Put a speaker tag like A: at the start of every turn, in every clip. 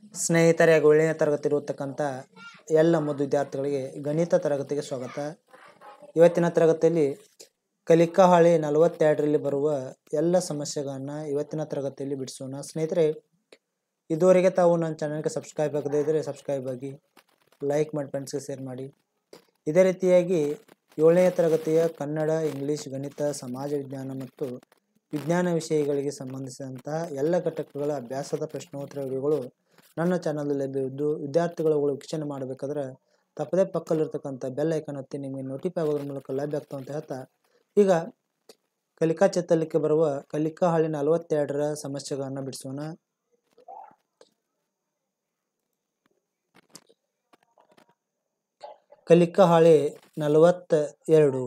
A: ಸ್ನೇಹಿತರೆ ಹಾಗೂ ಏಳನೇ ತರಗತಿ ಇರತಕ್ಕಂಥ ಎಲ್ಲ ಮುದ್ದು ವಿದ್ಯಾರ್ಥಿಗಳಿಗೆ ಗಣಿತ ತರಗತಿಗೆ ಸ್ವಾಗತ ಇವತ್ತಿನ ತರಗತಿಯಲ್ಲಿ ಕಲಿಕಾ ಹಾಳೆ ನಲವತ್ತೆರಡರಲ್ಲಿ ಬರುವ ಎಲ್ಲ ಸಮಸ್ಯೆಗಳನ್ನು ಇವತ್ತಿನ ತರಗತಿಯಲ್ಲಿ ಬಿಡಿಸೋಣ ಸ್ನೇಹಿತರೆ ಇದುವರೆಗೆ ತಾವು ನನ್ನ ಚಾನಲ್ಗೆ ಸಬ್ಸ್ಕ್ರೈಬ್ ಆಗದೇ ಇದ್ದರೆ ಸಬ್ಸ್ಕ್ರೈಬ್ ಆಗಿ ಲೈಕ್ ಮಾಡಿ ಫ್ರೆಂಡ್ಸ್ಗೆ ಶೇರ್ ಮಾಡಿ ಇದೇ ರೀತಿಯಾಗಿ ಏಳನೇ ತರಗತಿಯ ಕನ್ನಡ ಇಂಗ್ಲಿಷ್ ಗಣಿತ ಸಮಾಜ ವಿಜ್ಞಾನ ಮತ್ತು ವಿಜ್ಞಾನ ವಿಷಯಗಳಿಗೆ ಸಂಬಂಧಿಸಿದಂತಹ ಎಲ್ಲ ಘಟಕಗಳ ಅಭ್ಯಾಸದ ಪ್ರಶ್ನೋತ್ತರ ವಿಡಿಯೋಗಳು ನನ್ನ ಚಾನಲ್ ಲಭ್ಯವಿದ್ದು ವಿದ್ಯಾರ್ಥಿಗಳು ವೀಕ್ಷಣೆ ಮಾಡಬೇಕಾದ್ರೆ ತಪ್ಪದೇ ಪಕ್ಕದಲ್ಲಿರ್ತಕ್ಕಂಥ ಬೆಲ್ ಐಕನ್ ಒತ್ತಿ ನಿಮಗೆ ನೋಟಿಫೈ ಆಗೋದ್ರ ಮೂಲಕ ಲಭ್ಯ ಆಗ್ತವೆ ಅಂತ ಹೇಳ್ತಾ ಈಗ ಕಲಿಕಾ ಚತ್ತಲಿಕ್ಕೆ ಬರುವ ಕಲಿಕಾ ಹಾಳಿ ನಲವತ್ತೆರಡರ ಸಮಸ್ಯೆಗಳನ್ನು ಬಿಡಿಸೋಣ ಕಲಿಕಾ ಹಾಳೆ ನಲವತ್ತ ಎರಡು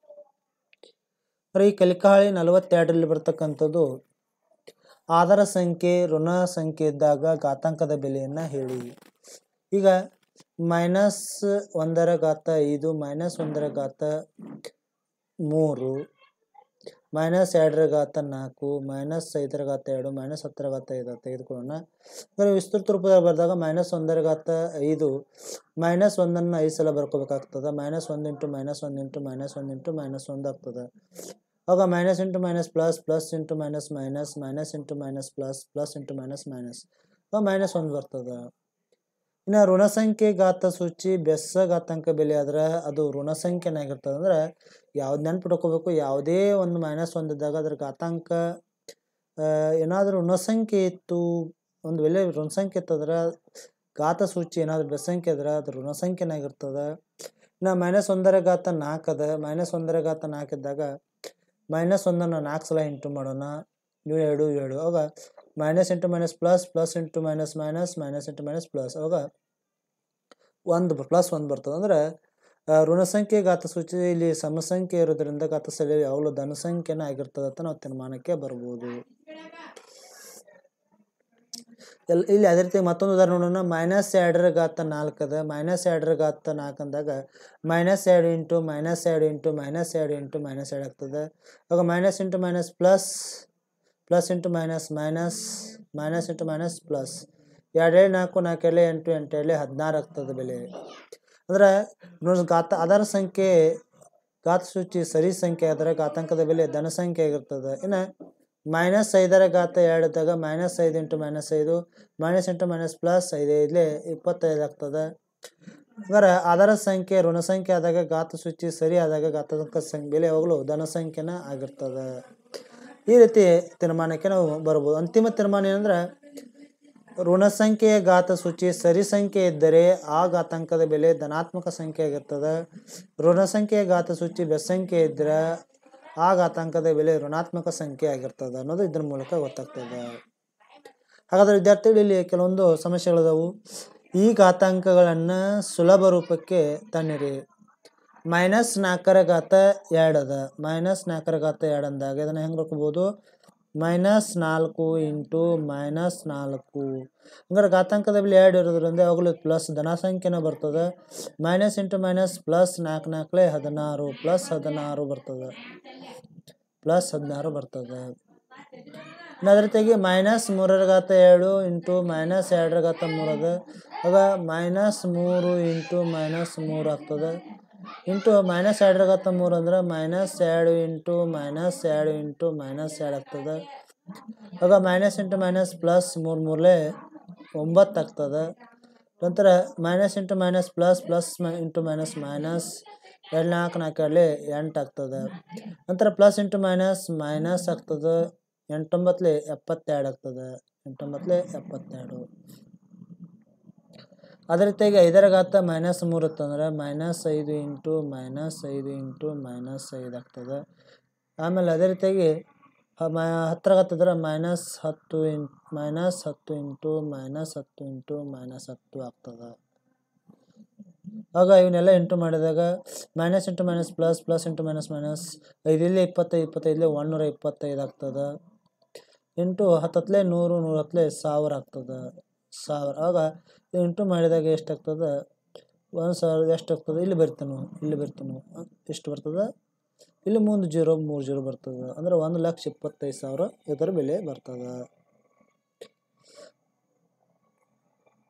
A: ಈ ಕಲಿಕಾ ಹಾಳೆ ನಲವತ್ತೆರಡರಲ್ಲಿ ಬರ್ತಕ್ಕಂಥದ್ದು ಆಧಾರ ಸಂಖ್ಯೆ ಋಣ ಸಂಖ್ಯೆ ಇದ್ದಾಗ ಘಾತಾಂಕದ ಬೆಲೆಯನ್ನು ಹೇಳಿ ಈಗ ಮೈನಸ್ ಒಂದರ ಘಾತ ಐದು ಮೈನಸ್ ಒಂದರ ಘಾತ ಮೂರು ಮೈನಸ್ ಎರಡರ ಘಾತ ನಾಲ್ಕು ಮೈನಸ್ ಐದರ ಘಾತ ಎರಡು ಮೈನಸ್ ಹತ್ತರ ಘಾತ ಐದು ತೆಗೆದುಕೊಳ್ಳೋಣ ಅಂದರೆ ವಿಸ್ತೃತ ರೂಪದಲ್ಲಿ ಬರೆದಾಗ ಮೈನಸ್ ಒಂದರ ಘಾತ ಐದು ಮೈನಸ್ ಒಂದನ್ನು ಐದು ಸಲ ಬರ್ಕೋಬೇಕಾಗ್ತದೆ ಮೈನಸ್ ಒಂದು ಇಂಟು ಮೈನಸ್ ಒಂದು ಇಂಟು ಮೈನಸ್ ಒಂದು ಇಂಟು ಮೈನಸ್ ಒಂದು ಆಗ್ತದೆ ಆಗ minus into minus plus plus into minus minus minus into minus plus plus into minus minus ಆಗ ಮೈನಸ್ ಒಂದು ಬರ್ತದೆ ಇನ್ನು ಋಣ ಸಂಖ್ಯೆ ಘಾತ ಸೂಚಿ ಬೆಸ್ಸ ಘಾತಾಂಕ ಬೆಲೆ ಆದ್ರೆ ಅದು ಋಣ ಸಂಖ್ಯೆನಾಗಿರ್ತದೆ ಅಂದ್ರೆ ಯಾವ್ದು ನೆನ್ಪಿಟ್ಕೋಬೇಕು ಯಾವುದೇ ಒಂದು ಮೈನಸ್ ಒಂದಿದ್ದಾಗ ಅದ್ರ ಘಾತಾಂಕ ಏನಾದರೂ ಋಣ ಸಂಖ್ಯೆ ಇತ್ತು ಒಂದು ವೇಳೆ ಋಣ ಸಂಖ್ಯೆ ಇತ್ತಂದ್ರೆ ಘಾತ ಸೂಚಿ ಏನಾದರೂ ಬೆಸ್ಸಂಖ್ಯೆ ಇದ್ರೆ ಅದು ಋಣ ಸಂಖ್ಯೆನಾಗಿರ್ತದೆ ಇನ್ನು ಮೈನಸ್ ಒಂದರ ಘಾತ ನಾಲ್ಕು ಅದ ಮೈನಸ್ ಒಂದರ ಘಾತ ನಾಲ್ಕು ಇದ್ದಾಗ ಮೈನಸ್ ಒಂದನ್ನು ನಾಲ್ಕು ಸಲ ಇಂಟು ಮಾಡೋಣ ಇವು ಎರಡು ಎರಡು ಅವಾಗ minus into minus plus plus into minus minus minus into minus plus ಅವಾಗ ಒಂದು ಪ್ಲಸ್ ಒಂದು ಬರ್ತದೆ ಅಂದ್ರೆ ಋಣ ಸಂಖ್ಯೆ ಘಾತ ಸೂಚಿ ಇಲ್ಲಿ ಸಮಸಂಖ್ಯೆ ಇರೋದ್ರಿಂದ ಘಾತ ಸಲ ಯಾವಾಗಲೂ ಧನಸಂಖ್ಯೆನ ಆಗಿರ್ತದೆ ಅಂತ ನಾವು ತೀರ್ಮಾನಕ್ಕೆ ಬರ್ಬೋದು ಎಲ್ ಇಲ್ಲಿ ಅದೇ ರೀತಿ ಮತ್ತೊಂದು ಉದಾಹರಣೆ ನೋಡೋಣ ಮೈನಸ್ ಎರಡರ ಘಾತ ನಾಲ್ಕು ಅದ ಮೈನಸ್ ಎರಡರ ಘಾತ ನಾಲ್ಕು ಅಂದಾಗ ಮೈನಸ್ ಎರಡು ಇಂಟು ಮೈನಸ್ ಎರಡು ಇಂಟು ಮೈನಸ್ ಎರಡು ಇಂಟು ಮೈನಸ್ ಎರಡು ಆಗ್ತದೆ ಆಗ minus into minus plus plus into minus minus minus into minus plus ಎರಡೇಳು ನಾಲ್ಕು ನಾಲ್ಕು ಎಳೆ ಎಂಟು ಎಂಟು ಎಳೆ ಹದಿನಾರು ಆಗ್ತದೆ ಬೆಲೆ ಅಂದ್ರೆ ನೋಡಿ ಘಾತ ಆಧಾರ ಸಂಖ್ಯೆ ಘಾತ ಸೂಚಿ ಸರಿ ಸಂಖ್ಯೆ ಆದರೆ ಘಾತಾಂಕದ ಬೆಲೆ ಧನ ಸಂಖ್ಯೆ ಆಗಿರ್ತದೆ ಇನ್ನು ಮೈನಸ್ ಐದರ ಘಾತ ಎರಡು ಇದ್ದಾಗ ಮೈನಸ್ ಐದು ಇಂಟು ಮೈನಸ್ ಐದು ಮೈನಸ್ ಇಂಟು ಮೈನಸ್ ಪ್ಲಸ್ ಐದು ಐದಲೇ ಇಪ್ಪತ್ತೈದು ಆಗ್ತದೆ ಹಂಗಾರೆ ಆಧಾರ ಸಂಖ್ಯೆ ಋಣ ಸಂಖ್ಯೆ ಆದಾಗ ಘಾತ ಸೂಚಿ ಸರಿ ಆದಾಗ ಘಾತಾಂಕ ಸಂಖ್ಯೆ ಬೆಲೆ ಯಾವಾಗಲೂ ಧನ ಸಂಖ್ಯೆನ ಆಗಿರ್ತದೆ ಈ ರೀತಿ ತೀರ್ಮಾನಕ್ಕೆ ನಾವು ಬರ್ಬೋದು ಅಂತಿಮ ತೀರ್ಮಾನ ಏನಂದ್ರೆ ಋಣ ಸಂಖ್ಯೆಯ ಘಾತ ಸೂಚಿ ಸರಿ ಸಂಖ್ಯೆ ಇದ್ದರೆ ಆ ಘಾತಾಂಕದ ಬೆಲೆ ಧನಾತ್ಮಕ ಸಂಖ್ಯೆ ಆಗಿರ್ತದೆ ಋಣ ಸಂಖ್ಯೆಯ ಘಾತ ಸೂಚಿ ಬೆಸ್ಸಂಖ್ಯೆ ಇದ್ದರೆ ಆ ಘಾತಾಂಕದ ಬೆಲೆ ಋಣಾತ್ಮಕ ಸಂಖ್ಯೆ ಆಗಿರ್ತದೆ ಅನ್ನೋದು ಇದ್ರ ಮೂಲಕ ಗೊತ್ತಾಗ್ತದೆ ಹಾಗಾದ್ರೆ ವಿದ್ಯಾರ್ಥಿಗಳು ಇಲ್ಲಿ ಕೆಲವೊಂದು ಸಮಸ್ಯೆಗಳಿದಾವು ಈ ಘಾತಾಂಕಗಳನ್ನು ಸುಲಭ ರೂಪಕ್ಕೆ ತನ್ನಿರಿ ಮೈನಸ್ ನಾಲ್ಕರ ಘಾತ ಎರಡು ಅದ ಮೈನಸ್ ನಾಲ್ಕರ ಘಾತ ಎರಡು ಅಂದಾಗ ಇದನ್ನು ಹೆಂಗೆ ಬರ್ಕೋಬೋದು ಮೈನಸ್ ನಾಲ್ಕು ಇಂಟು ಮೈನಸ್ ನಾಲ್ಕು ಹಂಗಾರೆ ಘಾತಾಂಕದ ಬೆಲೆ ಎರಡು ಇರೋದ್ರಿಂದ ಯಾವಾಗಲೂ ಪ್ಲಸ್ ಧನಸಂಖ್ಯೆನ ಬರ್ತದೆ ಮೈನಸ್ ಇಂಟು ಮೈನಸ್ ಪ್ಲಸ್ ನಾಲ್ಕು ನಾಲ್ಕಲೆ ಹದಿನಾರು ಪ್ಲಸ್ ಹದಿನಾರು ಬರ್ತದೆ ಪ್ಲಸ್ ಹದಿನಾರು ಬರ್ತದೆ ಅದೇ ರೀತಿಯಾಗಿ ಮೈನಸ್ ಮೂರರ ಘಾತ ಎರಡು ಇಂಟು ಮೈನಸ್ ಎರಡರ ಘಾತ ಮೂರು ಅದ ಆಗ ಮೈನಸ್ ಮೂರು ಇಂಟು ಮೈನಸ್ ಮೂರು ಆಗ್ತದೆ ಇಂಟು ಮೈನಸ್ ಎರಡರ ಘಾತ ಮೂರು ಅಂದ್ರೆ ಮೈನಸ್ ಎರಡು ಇಂಟು ಮೈನಸ್ ಎರಡು ಇಂಟು ಮೈನಸ್ ಎರಡು ಆಗ್ತದೆ ಆಗ ಮೈನಸ್ ಇಂಟು ಮೈನಸ್ ಪ್ಲಸ್ ಮೂರು ಮೂರಲೆ ಒಂಬತ್ತು ಆಗ್ತದೆ ನಂತರ minus into minus plus plus into minus minus ಎರಡು ನಾಲ್ಕು ನಾಲ್ಕು ಎರಡಲೆ ಎಂಟು ಆಗ್ತದೆ ನಂತರ ಪ್ಲಸ್ ಇಂಟು ಮೈನಸ್ ಮೈನಸ್ ಆಗ್ತದೆ ಎಂಟೊಂಬತ್ತಲೆ ಎಪ್ಪತ್ತೆರಡು ಆಗ್ತದೆ ಎಂಟೊಂಬತ್ತಲೆ ಎಪ್ಪತ್ತೆರಡು ಅದೇ ರೀತಿಯಾಗಿ ಐದರ ಘಾತ ಮೈನಸ್ ಮೂರು ಇತ್ತಂದ್ರೆ ಮೈನಸ್ ಐದು ಇಂಟು ಮೈನಸ್ ಐದು ಇಂಟು ಮೈನಸ್ ಐದು ಆಗ್ತದೆ ಆಮೇಲೆ ಅದೇ ರೀತಿಯಾಗಿ ಹತ್ತರ ಘಾತದ್ರೆ ಮೈನಸ್ ಹತ್ತು ಇನ್ ಮೈನಸ್ ಹತ್ತು ಇಂಟು ಮೈನಸ್ ಹತ್ತು ಇಂಟು ಮೈನಸ್ ಹತ್ತು ಆಗ್ತದೆ ಆಗ ಇವನ್ನೆಲ್ಲ ಇಂಟು ಮಾಡಿದಾಗ minus into minus plus plus into minus minus ಐದಿಲ್ಲಿ ಇಪ್ಪತ್ತೈದು ಇಪ್ಪತ್ತೈದಲೇ ಒಂದುನೂರ ಇಪ್ಪತ್ತೈದು ಆಗ್ತದೆ ಇಂಟು ಹತ್ತತ್ಲೆ ನೂರು ನೂರ ಹತ್ತಲೆ ಸಾವಿರ ಆಗ್ತದೆ ಸಾವಿರ ಆಗ ಇಂಟು ಮಾಡಿದಾಗ ಎಷ್ಟಾಗ್ತದೆ ಒಂದು ಸಾವಿರದ ಎಷ್ಟು ಆಗ್ತದೆ ಇಲ್ಲಿ ಬರ್ತಾನು ಇಲ್ಲಿ ಬರ್ತಾನು ಎಷ್ಟು ಬರ್ತದೆ ಇಲ್ಲಿ ಮುಂದೆ ಜೀರೋ ಮೂರು ಜೀರೋ ಬರ್ತದೆ ಅಂದ್ರೆ ಒಂದು ಲಕ್ಷ ಇಪ್ಪತ್ತೈದು ಸಾವಿರ ಇದರ ಬೆಲೆ ಬರ್ತದೆ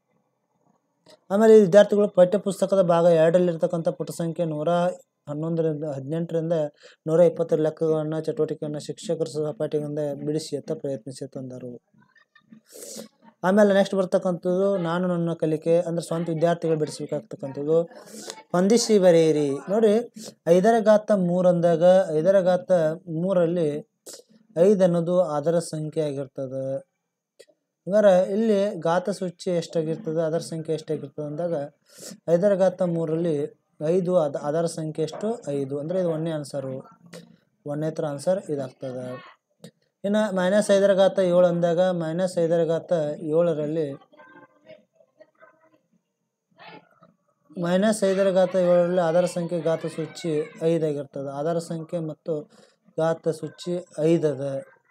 A: ಆಮೇಲೆ ಈ ವಿದ್ಯಾರ್ಥಿಗಳು ಪಠ್ಯಪುಸ್ತಕದ ಭಾಗ ಎರಡರಲ್ಲಿರ್ತಕ್ಕಂಥ ಪುಟ ಸಂಖ್ಯೆ ನೂರ ಹನ್ನೊಂದರಿಂದ ಹದಿನೆಂಟರಿಂದ ನೂರ ಇಪ್ಪತ್ತರ ಲೆಕ್ಕಗಳನ್ನು ಚಟುವಟಿಕೆಯನ್ನು ಶಿಕ್ಷಕರ ಸಹಪಾಠಿಗಳಿಂದ ಬಿಡಿಸಿ ಎತ್ತ ಪ್ರಯತ್ನಿಸಿ ತಂದರು ಆಮೇಲೆ ನೆಕ್ಸ್ಟ್ ಬರ್ತಕ್ಕಂಥದ್ದು ನಾನು ನನ್ನ ಕಲಿಕೆ ಅಂದ್ರೆ ಸ್ವಂತ ವಿದ್ಯಾರ್ಥಿಗಳು ಬಿಡಿಸ್ಬೇಕಾಗ್ತಕ್ಕಂಥದ್ದು ಹೊಂದಿಸಿ ಬರೆಯಿರಿ ನೋಡಿ ಐದರ ಘಾತ ಮೂರು ಅಂದಾಗ ಐದರ ಘಾತ ಮೂರಲ್ಲಿ ಐದು ಅನ್ನೋದು ಅದರ ಸಂಖ್ಯೆ ಆಗಿರ್ತದೆ ಹಂಗಾರೆ ಇಲ್ಲಿ ಘಾತ ಸೂಚಿ ಎಷ್ಟಾಗಿರ್ತದೆ ಅದರ ಸಂಖ್ಯೆ ಎಷ್ಟಾಗಿರ್ತದೆ ಅಂದಾಗ ಐದರ ಘಾತ ಮೂರಲ್ಲಿ ಐದು ಅದ ಅದರ ಸಂಖ್ಯೆ ಎಷ್ಟು ಐದು ಅಂದರೆ ಇದು ಒಂದನೇ ಆನ್ಸರು ಒಂದನೇ ಥರ ಆನ್ಸರ್ ಇದಾಗ್ತದೆ ಇನ್ನು ಮೈನಸ್ ಐದರ ಘಾತ ಏಳು ಅಂದಾಗ ಮೈನಸ್ ಐದರ ಘಾತ ಏಳರಲ್ಲಿ ಮೈನಸ್ ಐದರ ಘಾತ ಏಳರಲ್ಲಿ ಆಧಾರ ಸಂಖ್ಯೆ ಘಾತ ಸೂಚಿ ಐದಾಗಿರ್ತದೆ ಆಧಾರ ಸಂಖ್ಯೆ ಮತ್ತು ಘಾತ ಸೂಚಿ ಐದದ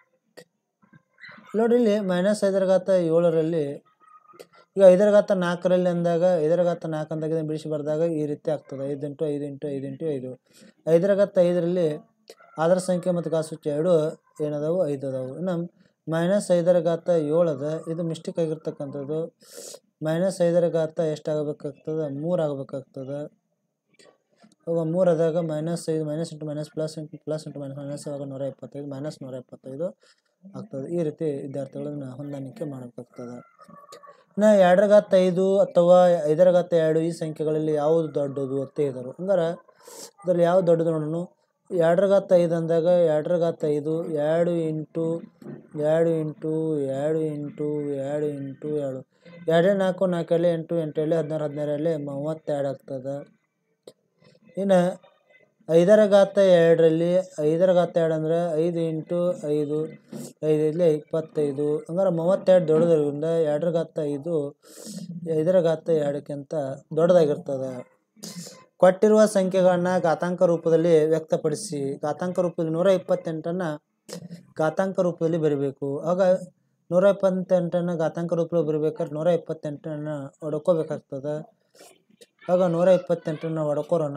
A: ನೋಡಿ ಇಲ್ಲಿ ಮೈನಸ್ ಐದರ ಘಾತ ಏಳರಲ್ಲಿ ಈಗ ಐದರ ಘಾತ ನಾಲ್ಕರಲ್ಲಿ ಅಂದಾಗ ಐದರ ಘಾತ ನಾಲ್ಕು ಅಂದಾಗ ಇದನ್ನ ಬಿಡಿಸಿ ಬರೆದಾಗ ಈ ರೀತಿ ಆಗ್ತದೆ ಐದು ಇಂಟು ಐದು ಇಂಟು ಐದು ಇಂಟು ಐದು ಐದರ ಘಾತ ಐದರಲ್ಲಿ ಆಧಾರ ಸಂಖ್ಯೆ ಮತ್ತು ಘಾತ ಸೂಚಿ ಎರಡು ಏನದಾವು ಐದು ಅದಾವು ಇನ್ನು ಮೈನಸ್ ಐದರ ಘಾತ ಏಳದ ಇದು ಮಿಸ್ಟೇಕ್ ಆಗಿರ್ತಕ್ಕಂಥದ್ದು ಮೈನಸ್ ಐದರ ಘಾತ ಎಷ್ಟಾಗಬೇಕಾಗ್ತದೆ ಮೂರು ಆಗಬೇಕಾಗ್ತದೆ ಅವಾಗ ಮೂರು ಆದಾಗ ಮೈನಸ್ ಐದು minus into minus plus into plus into minus minus ಆವಾಗ ನೂರ ಇಪ್ಪತ್ತೈದು ಮೈನಸ್ ನೂರ ಇಪ್ಪತ್ತೈದು ಆಗ್ತದೆ ಈ ರೀತಿ ವಿದ್ಯಾರ್ಥಿಗಳನ್ನ ಹೊಂದಾಣಿಕೆ ಮಾಡಬೇಕಾಗ್ತದೆ ಇನ್ನು ಎರಡರ ಘಾತ ಐದು ಅಥವಾ ಐದರ ಘಾತ ಎರಡು ಈ ಸಂಖ್ಯೆಗಳಲ್ಲಿ ಯಾವುದು ದೊಡ್ಡದು ಅಂತ ಹೇಳಿದರು ಹಂಗಾರೆ ಇದರಲ್ಲಿ ಯಾವ್ದು ದೊಡ್ಡದು ನೋಡೋಣ ಎರಡರ ಘಾತ ಐದು ಅಂದಾಗ ಎರಡರ ಘಾತ ಐದು ಎರಡು ಇಂಟು ಎರಡು ಇಂಟು ಎರಡು ಇಂಟು ಎರಡು ಇಂಟು ಎರಡು ಎರಡೇ ನಾಲ್ಕು ನಾಲ್ಕಲ್ಲಿ ಎಂಟು ಎಂಟಲ್ಲಿ ಹದಿನಾರು ಹದಿನಾರಲ್ಲಿ ಮೂವತ್ತೆರಡು ಆಗ್ತದೆ ಇನ್ನು ಐದರ ಘಾತ ಎರಡರಲ್ಲಿ ಐದರ ಘಾತ ಎರಡು ಅಂದರೆ ಐದು ಇಂಟು ಐದು ಐದರಲ್ಲಿ ಇಪ್ಪತ್ತೈದು ಹಂಗಾರೆ ಮೂವತ್ತೆರಡು ದೊಡ್ಡದಿರೋದ್ರಿಂದ ಎರಡರ ಘಾತ ಐದು ಐದರ ಘಾತ ಎರಡಕ್ಕಿಂತ ದೊಡ್ಡದಾಗಿರ್ತದೆ ಕೊಟ್ಟಿರುವ ಸಂಖ್ಯೆಗಳನ್ನ ಘಾತಾಂಕ ರೂಪದಲ್ಲಿ ವ್ಯಕ್ತಪಡಿಸಿ ಘಾತಾಂಕ ರೂಪದಲ್ಲಿ ನೂರ ಇಪ್ಪತ್ತೆಂಟನ್ನು ಘಾತಾಂಕ ರೂಪದಲ್ಲಿ ಬರೀಬೇಕು ಆಗ ನೂರ ಇಪ್ಪತ್ತೆಂಟನ್ನು ಘಾತಾಂಕ ರೂಪದಲ್ಲಿ ಬರೀಬೇಕಾದ್ರೆ ನೂರ ಇಪ್ಪತ್ತೆಂಟನ್ನು ಹೊಡ್ಕೋಬೇಕಾಗ್ತದೆ ಆಗ ನೂರ ಇಪ್ಪತ್ತೆಂಟನ್ನು ಹೊಡ್ಕೊರೋಣ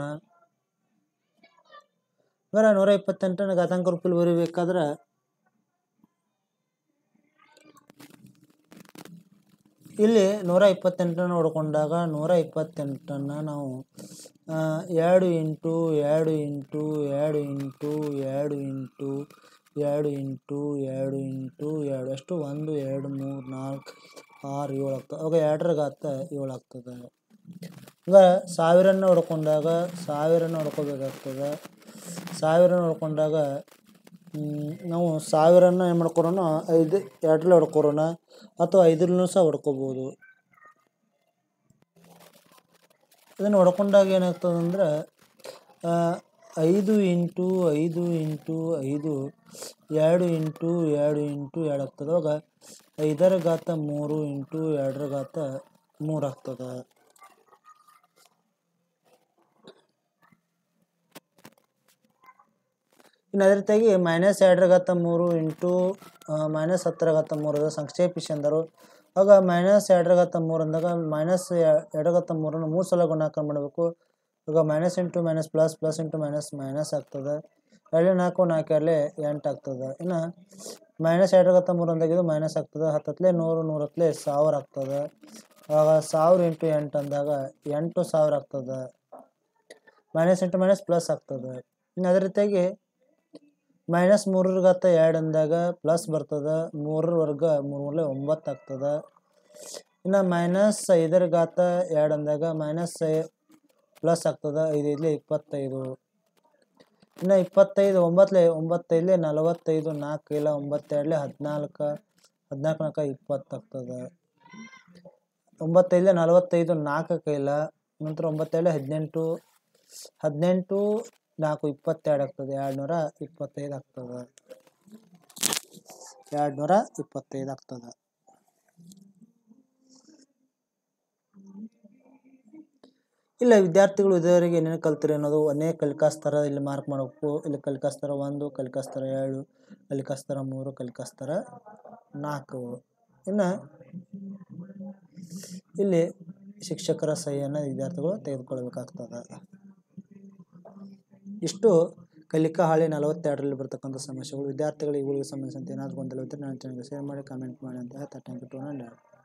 A: ಅಂದ್ರೆ ನೂರ ಇಪ್ಪತ್ತೆಂಟನ್ನು ಘಾತಾಂಕ ರೂಪದಲ್ಲಿ ಬರೀಬೇಕಾದ್ರೆ ಇಲ್ಲಿ ನೂರ ಇಪ್ಪತ್ತೆಂಟನ್ನು ಹೊಡ್ಕೊಂಡಾಗ ನೂರ ಇಪ್ಪತ್ತೆಂಟನ್ನು ನಾವು ಆ, ಎರಡು ಇಂಟು ಎರಡು ಇಂಟು ಎರಡು ಇಂಟು ಎರಡು ಇಂಟು ಎರಡು ಇಂಟು ಎರಡು ಇಂಟು ಎರಡು ಎಷ್ಟು ಒಂದು ಎರಡು ಮೂರು ನಾಲ್ಕು ಆರು ಏಳು ಆಗ್ತದೆ ಅವಾಗ ಎರಡರ ಘಾತ ಏಳು ಆಗ್ತದೆ ಈಗ ಸಾವಿರನ್ನ ಹೊಡ್ಕೊಂಡಾಗ ಸಾವಿರನ ಹೊಡ್ಕೋಬೇಕಾಗ್ತದೆ ಸಾವಿರನ ಹೊಡ್ಕೊಂಡಾಗ ಹ್ಮ್, ನಾವು ಸಾವಿರನ ಏನು ಮಾಡ್ಕೊರೋಣ ಐದು ಎರಡರಲ್ಲಿ ಹೊಡ್ಕೊರೋಣ ಅಥವಾ ಐದರಲ್ಲೂ ಸಹ ಹೊಡ್ಕೋಬೋದು ಇದನ್ನು ಹೊಡ್ಕೊಂಡಾಗ ಏನಾಗ್ತದೆ ಅಂದ್ರೆ ಆ, ಐದು ಇಂಟು ಐದು ಇಂಟು ಐದು ಎರಡು ಇಂಟು ಎರಡು ಇಂಟು ಎರಡು ಆಗ್ತದೆ ಅವಾಗ ಐದರ ಘಾತ ಮೂರು ಇಂಟು ಎರಡರ ಘಾತ ಮೂರು ಆಗ್ತದೆ ಇನ್ನು ಅದೇ ರೀತಿಯಾಗಿ ಮೈನಸ್ ಎರಡರ ಘಾತ ಮೂರು ಇಂಟು ಮೈನಸ್ ಹತ್ತರ ಘಾತ ಮೂರದ ಸಂಕ್ಷೇಪಿಸಿ ಅಂದರು ಆಗ ಮೈನಸ್ ಎರಡರ ಘಾತ ಮೂರು ಅಂದಾಗ ಮೈನಸ್ ಎರಡರ ಘಾತ ಮೂರನ್ನು ಮೂರು ಸಲ ಗುಣಾಕಾರ ಮಾಡಬೇಕು ಈಗ minus into minus plus plus into minus minus ಆಗ್ತದೆ ಎರಡು ನಾಲ್ಕು ನಾಲ್ಕು ಎರಡಲೆ ಎಂಟು ಆಗ್ತದೆ ಇನ್ನು ಮೈನಸ್ ಎರಡರ ಘಾತ ಮೂರು ಅಂದಾಗ ಇದು ಮೈನಸ್ ಆಗ್ತದೆ ಹತ್ತತ್ಲೆ ನೂರು ನೂರತ್ಲೆ ಸಾವಿರ ಆಗ್ತದೆ ಆಗ ಸಾವಿರ ಇಂಟು ಎಂಟು ಅಂದಾಗ ಎಂಟು ಸಾವಿರ ಆಗ್ತದೆ ಮೈನಸ್ ಇಂಟು ಮೈನಸ್ ಪ್ಲಸ್ ಆಗ್ತದೆ ಇನ್ನು ಅದೇ ರೀತಿಯಾಗಿ ಮೈನಸ್ ಮೂರರ ಘಾತ ಎರಡು ಅಂದಾಗ ಪ್ಲಸ್ ಬರ್ತದೆ ಮೂರರ ವರ್ಗ ಮೂರು ಮೂರಲೆ ಒಂಬತ್ತು ಆಗ್ತದೆ ಇನ್ನು ಮೈನಸ್ ಐದರ ಘಾತ ಎರಡು ಅಂದಾಗ ಮೈನಸ್ ಪ್ಲಸ್ ಆಗ್ತದೆ ಐದು ಐದಲೆ ಇಪ್ಪತ್ತೈದು ಇನ್ನು ಇಪ್ಪತ್ತೈದು ಒಂಬತ್ತಲೆ ಒಂಬತ್ತೈದಲೆ ನಲವತ್ತೈದು ನಾಲ್ಕು ಇಲ್ಲ ಒಂಬತ್ತೆರಡಲೆ ಹದಿನಾಲ್ಕು ಹದಿನಾಲ್ಕು ನಾಲ್ಕು ಇಪ್ಪತ್ತು ಆಗ್ತದೆ ಒಂಬತ್ತೈದಲೆ ನಲವತ್ತೈದು ನಾಲ್ಕು ಕೈಲ ನಂತರ ಒಂಬತ್ತೆರಡಲೆ ಹದಿನೆಂಟು ಹದಿನೆಂಟು ನಾಲ್ಕು ಇಪ್ಪತ್ತೆರಡು ಆಗ್ತದೆ ಎರಡು ನೂರ ಇಪ್ಪತ್ತೈದು ಆಗ್ತದೆ ಎರಡು ನೂರ ಇಪ್ಪತ್ತೈದು ಆಗ್ತದೆ ಇಲ್ಲ ವಿದ್ಯಾರ್ಥಿಗಳು ಇದುವರೆಗೆ ಏನೇನು ಕಲ್ತಿರಿ ಅನ್ನೋದು ಒಂದೇ ಕಲಿಕಾಸ್ತರ ಇಲ್ಲಿ ಮಾರ್ಕ್ ಮಾಡಬೇಕು ಇಲ್ಲಿ ಕಲಿಕಾಸ್ತರ ಒಂದು ಕಲಿಕಾಸ್ತರ ಎರಡು ಕಲಿಕಾಸ್ತರ ಮೂರು ಕಲಿಕಾಸ್ತರ ನಾಲ್ಕು ಇನ್ನು ಇಲ್ಲಿ ಶಿಕ್ಷಕರ ಸಹಿಯನ್ನು ವಿದ್ಯಾರ್ಥಿಗಳು ತೆಗೆದುಕೊಳ್ಬೇಕಾಗ್ತದೆ ಇಷ್ಟು ಕಲಿಕಾ ಹಾಳೆ ನಲವತ್ತೆರಡರಲ್ಲಿ ಬರ್ತಕ್ಕಂಥ ಸಮಸ್ಯೆಗಳು ವಿದ್ಯಾರ್ಥಿಗಳು ಇವುಗಳಿಗೆ ಸಂಬಂಧಿಸಿದಂತೆ ಏನಾದರೂ ಗೊಂದಲ ಇದ್ದರೆ ನನ್ನ ಚಾನಲ್ಗೆ ಶೇರ್ ಮಾಡಿ ಕಾಮೆಂಟ್ ಮಾಡಿ ಅಂತ ಹೇಳ್ತಾ ಥ್ಯಾಂಕ್ ಯು ಟು